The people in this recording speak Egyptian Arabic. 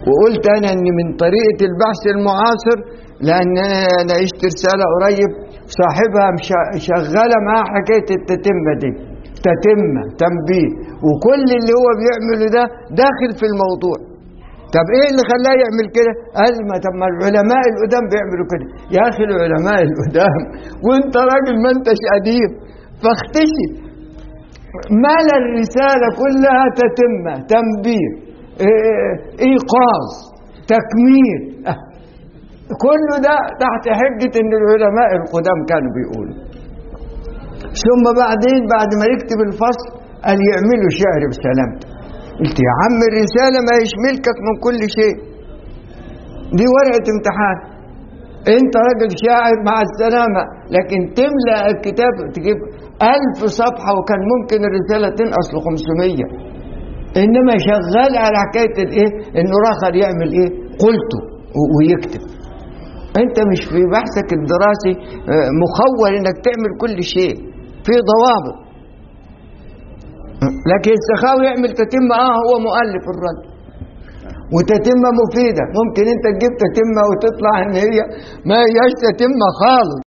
وقلت أنا أن من طريقة البحث المعاصر لأن أنا عشت رسالة قريب صاحبها مش- شغالة معاه حكاية التتمة دي تتمة تنبيه وكل اللي هو بيعمله ده داخل في الموضوع طب ايه اللي خلاه يعمل كده قال ما طب ما العلماء القدام بيعملوا كده يا اخي العلماء القدام وانت راجل ما انتش قديم فاختشي مال الرسالة كلها تتمة تنبيه إيه، ايقاظ تكميل أه. كل ده تحت حجة ان العلماء القدام كانوا بيقولوا ثم بعدين بعد ما يكتب الفصل قال يعملوا شعر بسلامته قلت يا عم الرسالة ما يشملكك من كل شيء دي ورقة امتحان انت راجل شاعر مع السلامة لكن تملأ الكتاب تجيب ألف صفحة وكان ممكن الرسالة تنقص ل 500 إنما شغال على حكاية الإيه إنه راخر يعمل إيه قلته و- ويكتب أنت مش في بحثك الدراسي آه، مخول إنك تعمل كل شيء في ضوابط لكن السخاوي يعمل تتمة اه هو مؤلف الرد وتتمة مفيدة ممكن انت تجيب تتمة وتطلع ان هي ما هياش تتمة خالص